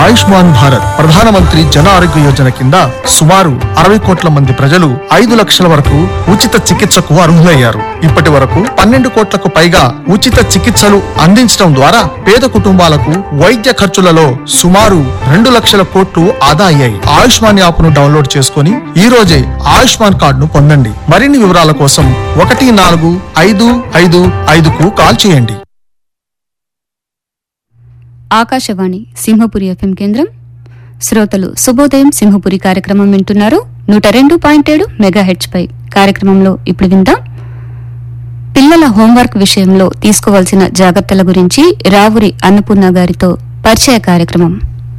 ఆయుష్మాన్ భారత్ ప్రధానమంత్రి జన ఆరోగ్య యోజన కింద సుమారు అరవై కోట్ల మంది ప్రజలు ఐదు లక్షల వరకు ఉచిత చికిత్సకు అర్హులయ్యారు ఇప్పటి వరకు పన్నెండు కోట్లకు పైగా ఉచిత చికిత్సలు అందించడం ద్వారా పేద కుటుంబాలకు వైద్య ఖర్చులలో సుమారు రెండు లక్షల కోట్లు ఆదా అయ్యాయి ఆయుష్మాన్ యాప్ ను డౌన్లోడ్ చేసుకుని ఈ రోజే ఆయుష్మాన్ కార్డును పొందండి మరిన్ని వివరాల కోసం ఒకటి నాలుగు ఐదు ఐదు ఐదుకు కాల్ చేయండి ఆకాశవాణి సింహపురి ఎఫ్ఎం కేంద్రం శ్రోతలు శుభోదయం సింహపురి కార్యక్రమం వింటున్నారు నూట రెండు పాయింట్ ఏడు మెగాహెచ్ పై కార్యక్రమంలో ఇప్పుడు విందాం పిల్లల హోంవర్క్ విషయంలో తీసుకోవాల్సిన జాగ్రత్తల గురించి రావురి అన్నపూర్ణ గారితో పరిచయ కార్యక్రమం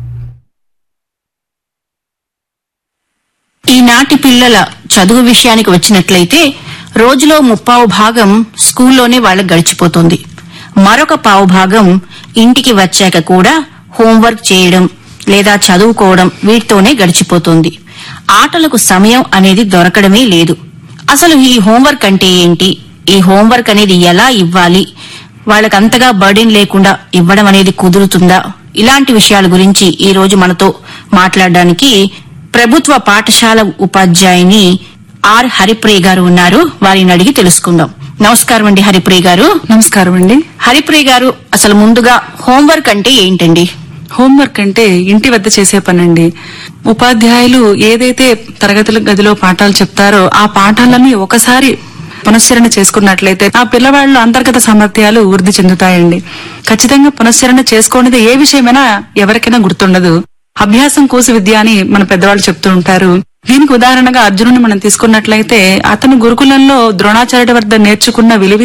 ఈనాటి పిల్లల చదువు విషయానికి వచ్చినట్లయితే రోజులో ముప్పావు భాగం స్కూల్లోనే వాళ్ళకి గడిచిపోతుంది మరొక పావు భాగం ఇంటికి వచ్చాక కూడా హోంవర్క్ చేయడం లేదా చదువుకోవడం వీటితోనే గడిచిపోతుంది ఆటలకు సమయం అనేది దొరకడమే లేదు అసలు ఈ హోంవర్క్ అంటే ఏంటి ఈ హోంవర్క్ అనేది ఎలా ఇవ్వాలి వాళ్ళకంతగా బర్డెన్ లేకుండా ఇవ్వడం అనేది కుదురుతుందా ఇలాంటి విషయాల గురించి ఈ రోజు మనతో మాట్లాడడానికి ప్రభుత్వ పాఠశాల ఉపాధ్యాయుని ఆర్ హరిప్రియ గారు ఉన్నారు వారిని అడిగి తెలుసుకుందాం నమస్కారం అండి హరిప్రియ గారు నమస్కారం అండి హరిప్రియ గారు అసలు ముందుగా హోంవర్క్ అంటే ఏంటండి హోంవర్క్ అంటే ఇంటి వద్ద చేసే పనండి ఉపాధ్యాయులు ఏదైతే తరగతుల గదిలో పాఠాలు చెప్తారో ఆ పాఠాలని ఒకసారి పునశ్చరణ చేసుకున్నట్లయితే ఆ పిల్లవాళ్ళ అంతర్గత సామర్థ్యాలు వృద్ధి చెందుతాయండి ఖచ్చితంగా పునశ్చరణ చేసుకోనిది ఏ విషయమైనా ఎవరికైనా గుర్తుండదు అభ్యాసం కోసి విద్య అని మన పెద్దవాళ్ళు చెప్తూ ఉంటారు దీనికి ఉదాహరణగా అర్జునుని మనం తీసుకున్నట్లయితే అతను గురుకులంలో ద్రోణాచార్య వద్ద నేర్చుకున్న విలువ